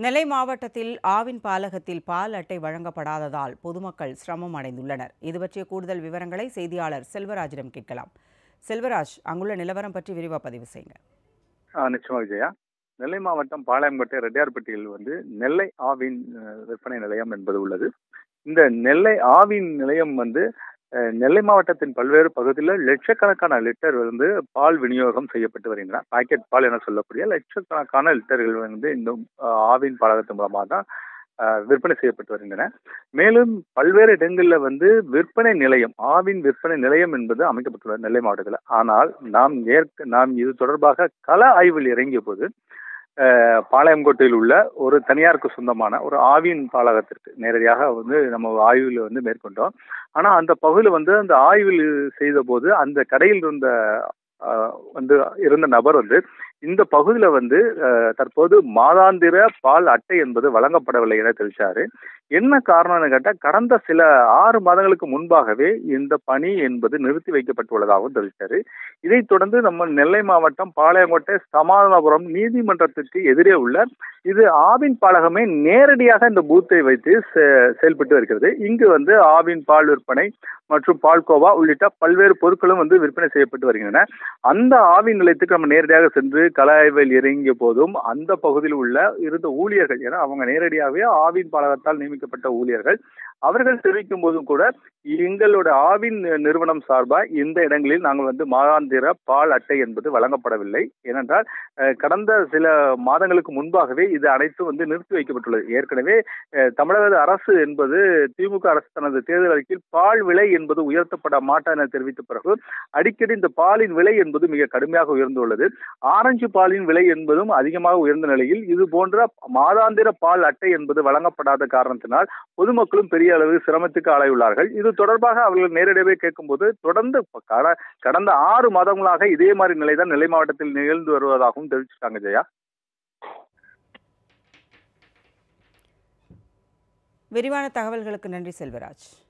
நெல்லை மாவட்டத்தில் ஆவின் பாலகத்தில் பால் அட்டை வழங்கப்படாததால் பொதுமக்கள் சிரமம் அடைந்துள்ளனர் இது பற்றிய கூடுதல் விவரங்களை செய்தியாளர் செல்வராஜிடம் கேட்கலாம் செல்வராஜ் அங்குள்ள நிலவரம் பற்றி விரிவாக பதிவு செய்யுங்க ஆ, நிச்சயமா விஜயா நெல்லை மாவட்டம் பாளையங்கோட்டை ரெட்டியார்பட்டியில் வந்து நெல்லை ஆவின் அஹ், விற்பனை நிலையம் என்பது உள்ளது இந்த நெல்லை ஆவின் நிலையம் வந்து அஹ், நெல்லை மாவட்டத்தின் பல்வேறு பகுதிகளில் லட்சக்கணக்கான லிட்டர் வந்து பால் விநியோகம் செய்யப்பட்டு வருகின்றன பாக்கெட் பால் என சொல்லக்கூடிய லட்சக்கணக்கான லிட்டர்கள் வந்து இந்த அஹ், ஆவின் பாலகத்தின் மூலமாக தான் அஹ், விற்பனை செய்யப்பட்டு வருகின்றன மேலும் பல்வேறு இடங்களில் வந்து விற்பனை நிலையம் ஆவின் விற்பனை நிலையம் என்பது அமைக்கப்பட்டுள்ளது நெல்லை மாவட்டத்தில் ஆனால் நாம் ஏற்க நாம் இது தொடர்பாக கள ஆய்வில் இறங்கிய போது அஹ், பாளையங்கோட்டையில் உள்ள ஒரு தனியாருக்கு சொந்தமான ஒரு ஆவின் பாலகத்திற்கு நேரடியாக வந்து நம்ம ஆய்வில் வந்து மேற்கொண்டோம் ஆனா அந்த பகுதியில் வந்து அந்த ஆய்வில் செய்த போது அந்த கடையில் இருந்த அஹ், வந்து இருந்த நபர் வந்து இந்த பகுதியில வந்து அஹ், தற்போது மாதாந்திர பால் அட்டை என்பது வழங்கப்படவில்லை என தெரிவிச்சாரு என்ன காரணம்னு கேட்டா கடந்த சில ஆறு மாதங்களுக்கு முன்பாகவே இந்த பணி என்பது நிறுத்தி வைக்கப்பட்டுள்ளதாகவும் தெரிவித்தாரு இதைத் தொடர்ந்து நம்ம நெல்லை மாவட்டம் பாளையங்கோட்டை சமாதானபுரம் நீதிமன்றத்திற்கு எதிரே உள்ள இது ஆவின் பாலகமே நேரடியாக இந்த பூத்தை வைத்து செ- செயல்பட்டு வருகிறது இங்கு வந்து ஆவின் பால் விற்பனை மற்றும் பால்கோவா உள்ளிட்ட பல்வேறு பொருட்களும் வந்து விற்பனை செய்யப்பட்டு வருகின்றன அந்த ஆவின் நிலையத்துக்கு நம்ம நேரடியாக சென்று கலாய்வில் இறங்கிய போதும் அந்த பகுதியில் உள்ள இருந்த ஊழியர்கள் ஏன்னா அவங்க நேரடியாகவே ஆவின் பாலகத்தால் நியமிக்கப்பட்ட ஊழியர்கள் அவர்கள் தெரிவிக்கும் போதும் கூட எங்களோட ஆவின் நிறுவனம் சார்பா இந்த இடங்களில் நாங்கள் வந்து மாதாந்திர பால் அட்டை என்பது வழங்கப்படவில்லை ஏனென்றால் அஹ், கடந்த சில மாதங்களுக்கு முன்பாகவே இது அனைத்தும் வந்து நிறுத்தி வைக்கப்பட்டுள்ளது ஏற்கனவே அஹ், தமிழக அரசு என்பது திமுக அரசு தனது தேர்தல் அறிக்கையில் பால் விலை என்பது உயர்த்தப்பட மாட்டார் என தெரிவித்த பிறகு அடிக்கடி இந்த பாலின் விலை என்பது மிக கடுமையாக உயர்ந்துள்ளது ஆரஞ்சு பாலின் விலை என்பதும் அதிகமாக உயர்ந்த நிலையில் இது போன்ற மாதாந்திர பால் அட்டை என்பது வழங்கப்படாத காரணத்தினால் பொதுமக்களும் பெரிய அளவு சிரமத்துக்கு ஆளாயுள்ளார்கள் இது தொடர்பாக அவர்கள் நேரடியாகவே கேட்கும்போது தொடர்ந்து கட- கடந்த ஆறு மாதங்களாக இதே மாதிரி நிலைதான் நெல்லை மாவட்டத்தில் நிகழ்ந்து வருவதாகவும் தெரிவிச்சிருக்காங்க ஜெயா விரிவான தகவல்களுக்கு நன்றி செல்வராஜ்